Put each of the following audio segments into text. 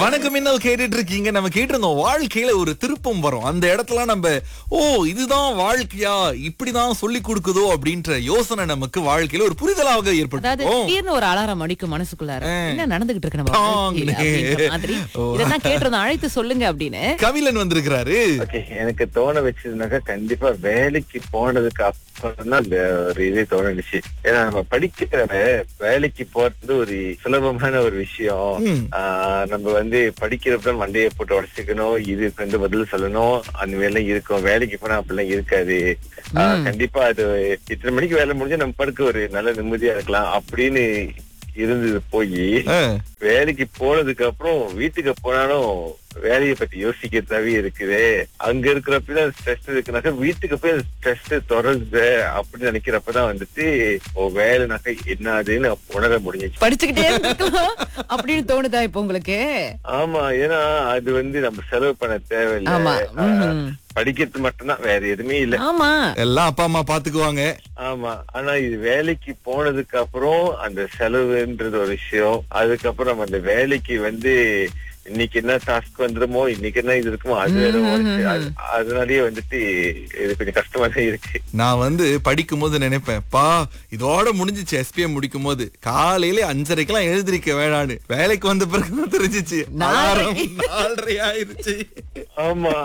வணக்கம் என்ன கேட்டுட்டு இருக்கீங்க நம்ம கேட்டிருந்தோம் வாழ்க்கையில ஒரு திருப்பம் வரும் அந்த இடத்துல நம்ம ஓ இதுதான் வாழ்க்கையா இப்படிதான் சொல்லி கொடுக்குதோ அப்படின்ற யோசனை நமக்கு வாழ்க்கையில ஒரு புரிதலாக அதாவது ஏற்பட்டு திடீர்னு ஒரு அலாரம் அடிக்கும் மனசுக்குள்ளார என்ன நடந்துகிட்டு இருக்கு நம்ம வாழ்க்கையில டாங்னு. அப்படின்ற மாதிரி ஓ. இதெல்லாம் கேட்டிருந்தோம் அழைத்து சொல்லுங்க அப்படின்னு கபிலன் வந்திருக்கிறாரு ஓகே எனக்கு தோண வச்சதுனாக்கா கண்டிப்பா வேலைக்கு போனதுக்கு அப்புறம் தான் அந்த ஒரு இது தோணுச்சு ஏன்னா நம்ம படிக்கிறத வேலைக்கு போறது ஒரு சுலபமான ஒரு விஷயம் ம். ஆஹ் நம்ம வந்து படிக்கிறப்ப மண்டையை போட்டு உடச்சிக்கணும் இதுக்கு வந்து பதில் சொல்லணும் அந்த மாதிரி எல்லாம் இருக்கும் வேலைக்கு போனா அப்படிலாம் இருக்காது ஆஹ் கண்டிப்பா அது இத்தனை மணிக்கு வேலை முடிஞ்சா நம்ம படுக்க ஒரு நல்ல நிம்மதியா இருக்கலாம் அப்படின்னு இருந்தது போய் ஆ. வேலைக்கு போனதுக்கு அப்புறம் வீட்டுக்கு போனாலும் வேலையை பத்தி யோசிக்கிறதாவே இருக்குது அங்க இருக்கிறப்பதான் ஸ்ட்ரெஸ் இருக்குனாக்கா வீட்டுக்கு போய் ஸ்ட்ரெஸ் தொடருது அப்படின்னு நினைக்கிறப்பதான் வந்துட்டு ஓ வேலைனாக்கா என்னதுன்னு உணர முடிஞ்சிச்சு படிச்சுக்கிட்டே இருக்கலாம் அப்படின்னு தோணுதா இப்போ உங்களுக்கு ஆமா ஏன்னா அது வந்து நம்ம செலவு பண்ண தேவையில்லை ஆமா ஆஹ், ம்ஹும். படிக்கிறது மட்டும்தான் வேற எதுவுமே இல்ல ஆமா எல்லாம் அப்பா அம்மா பாத்துக்குவாங்க ஆமா ஆனா இது வேலைக்கு போனதுக்கு அப்புறம் அந்த செலவுன்றது ஒரு விஷயம் அதுக்கப்புறம் நம்ம அந்த வேலைக்கு வந்து இன்னைக்கு என்ன டாஸ்க் வந்துருமோ இன்னைக்கு என்ன இது இருக்குமோ அது வேற ஒரு விஷயம். அது- அதனாலயே வந்துட்டு இது கொஞ்சம் கஷ்டமா தான் இருக்கு நான் வந்து படிக்கும் போது நினைப்பேன் பா இதோட முடிஞ்சிச்சு எஸ்பிஎம் முடிக்கும் போது காலையில அஞ்சரைக்கெல்லாம் எழுந்திருக்க வேணான்னு வேலைக்கு வந்த பிறகுதான் தெரிஞ்சிச்சு நாலரை. அலாரம் நாலரை ஆயிருச்சு ஆமா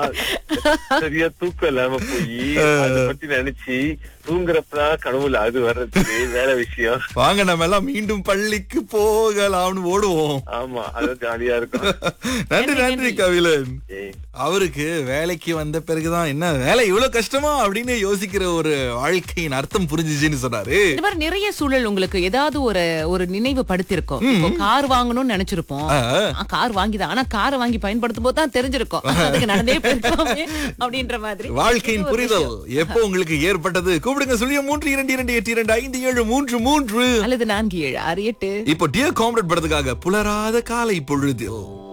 சரியா தூக்கம் இல்லாம போய் அதை பத்தி நினைச்சு தூங்குறப்பதான் கனவுல அது வர்றது வேலை விஷயம் வாங்க நம்ம எல்லாம் மீண்டும் பள்ளிக்கு போகலாம்னு ஓடுவோம் ஆமா அது ஜாலியா இருக்கும் நன்றி நன்றி கபிலன் ஏய், அவருக்கு வேலைக்கு வந்த பிறகுதான் என்ன வேலை இவ்வளவு கஷ்டமா அப்படின்னு யோசிக்கிற ஒரு வாழ்க்கையின் அர்த்தம் புரிஞ்சுச்சுன்னு சொன்னாரு இந்த மாதிரி நிறைய சூழல் உங்களுக்கு ஏதாவது ஒரு ஒரு நினைவு படுத்திருக்கும் இப்போ கார் வாங்கணும்னு நினைச்சிருப்போம் ஆ. கார் வாங்கிதான் ஆனா காரை வாங்கி பயன்படுத்தும் போது தான் தெரிஞ்சிருக்கும் அதுக்கு நடந்தே போயிருக்கோமே அப்படின்ற மாதிரி வாழ்க்கையின் இது ஒரு புரிதல் விஷயம். எப்போ உங்களுக்கு ஏற்பட்டது கூப்பிடுங்க சொல்லிய மூன்று இரண்டு இரண்டு எட்டு இரண்டு ஐந்து ஏழு மூன்று மூன்று அல்லது நான்கு ஏழு ஆறு எட்டு இப்போ டியர் காம்ரேட் படத்துக்காக புலராத காலை பொழுதில்